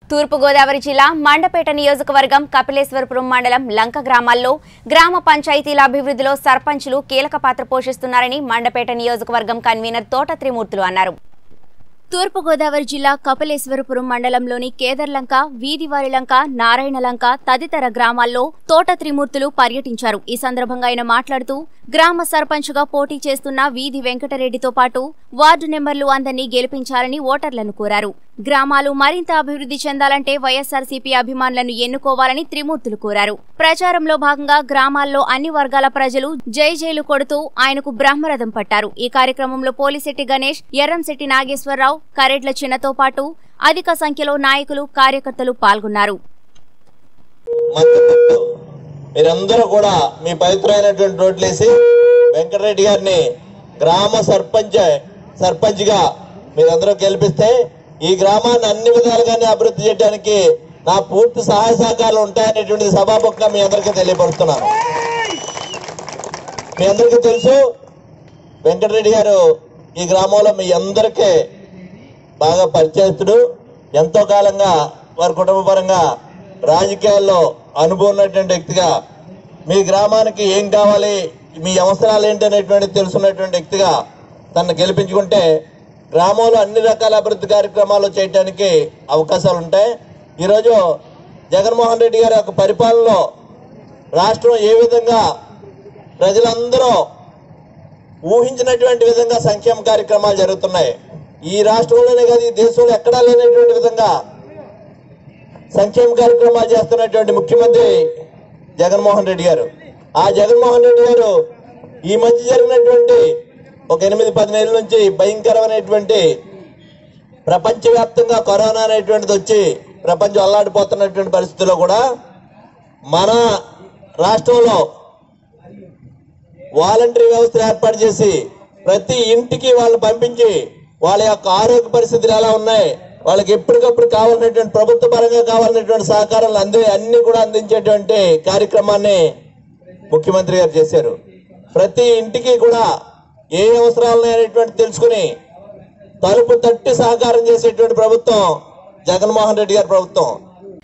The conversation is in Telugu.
తూర్పుగోదావరి జిల్లా మండపేట నియోజకవర్గం కపిలేశ్వరపురం మండలం లంక గ్రామాల్లో గ్రామ పంచాయతీల అభివృద్ధిలో సర్పంచులు కీలక పాత్ర పోషిస్తున్నారని మండపేట నియోజకవర్గం కన్వీనర్ తోట త్రిమూర్తులు అన్నారు తూర్పుగోదావరి జిల్లా కపిలేశ్వరపురం మండలంలోని కేదర్లంక వీధివారిలంక నారాయణలంక తదితర గ్రామాల్లో తోట త్రిమూర్తులు పర్యటించారు ఈ సందర్భంగా ఆయన మాట్లాడుతూ గ్రామ సర్పంచ్గా పోటీ చేస్తున్న వీధి వెంకటరెడ్డితో పాటు వార్డు నెంబర్లు అందరినీ గెలిపించాలని ఓటర్లను కోరారు గ్రామాలు మరింత అభివృద్ధి చెందాలంటే వైఎస్ఆర్సీపీ అభిమానులను ఎన్నుకోవాలని త్రిమూర్తులు కోరారు ప్రచారంలో భాగంగా గ్రామాల్లో అన్ని వర్గాల ప్రజలు జై జైలు కొడుతూ ఆయనకు బ్రహ్మరథం పట్టారు ఈ కార్యక్రమంలో పోలిశెట్టి గణేష్ ఎర్రంశెట్టి నాగేశ్వరరావు కరెడ్ల చిన్నతో పాటు అధిక సంఖ్యలో నాయకులు కార్యకర్తలు పాల్గొన్నారు మద్దతు మీరందరూ కూడా మీ పవిత్రమైనటువంటి ఓట్లేసి వెంకటరెడ్డి గారిని గ్రామ సర్పంచ్ సర్పంచ్ గా మీరందరూ గెలిపిస్తే ఈ గ్రామాన్ని అన్ని విధాలుగానే అభివృద్ధి చేయడానికి నా పూర్తి సహాయ సహకారాలు ఉంటాయనేటువంటి సభాముఖంగా మీ అందరికీ తెలియపరుస్తున్నాను మీ అందరికీ తెలుసు వెంకటరెడ్డి గారు ఈ గ్రామంలో మీ అందరికీ బాగా పరిచయస్తుడు ఎంతో కాలంగా వారి కుటుంబ పరంగా రాజకీయాల్లో అనుభవం ఉన్నటువంటి వ్యక్తిగా మీ గ్రామానికి ఏం కావాలి మీ అవసరాలు ఏంటి అనేటువంటి తెలుసున్నటువంటి వ్యక్తిగా తనను గెలిపించుకుంటే గ్రామంలో అన్ని రకాల అభివృద్ధి కార్యక్రమాలు చేయడానికి అవకాశాలు ఉంటాయి ఈరోజు జగన్మోహన్ రెడ్డి గారి యొక్క పరిపాలనలో రాష్ట్రం ఏ విధంగా ప్రజలందరూ ఊహించినటువంటి విధంగా సంక్షేమ కార్యక్రమాలు జరుగుతున్నాయి ఈ రాష్ట్రంలోనే కాదు ఈ దేశంలో ఎక్కడా లేనటువంటి విధంగా సంక్షేమ కార్యక్రమాలు చేస్తున్నటువంటి ముఖ్యమంత్రి జగన్మోహన్ రెడ్డి గారు ఆ జగన్మోహన్ రెడ్డి గారు ఈ మధ్య జరిగినటువంటి ఒక ఎనిమిది పది నెలల నుంచి భయంకరమైనటువంటి ప్రపంచవ్యాప్తంగా కరోనా అనేటువంటిది వచ్చి ప్రపంచం అల్లాడిపోతున్నటువంటి పరిస్థితుల్లో కూడా మన రాష్ట్రంలో వాలంటరీ వ్యవస్థ ఏర్పాటు చేసి ప్రతి ఇంటికి వాళ్ళని పంపించి వాళ్ళ యొక్క ఆరోగ్య పరిస్థితులు ఎలా ఉన్నాయి వాళ్ళకి ఎప్పటికప్పుడు కావాల్సినటువంటి ప్రభుత్వ పరంగా కావాల్సినటువంటి సహకారాలు అందే అన్ని కూడా అందించేటువంటి కార్యక్రమాన్ని ముఖ్యమంత్రి గారు చేశారు ప్రతి ఇంటికి కూడా ఏ అవసరాలు అనేటువంటి తెలుసుకుని తలుపు తట్టి సహకారం చేసేటువంటి ప్రభుత్వం జగన్మోహన్ రెడ్డి గారి ప్రభుత్వం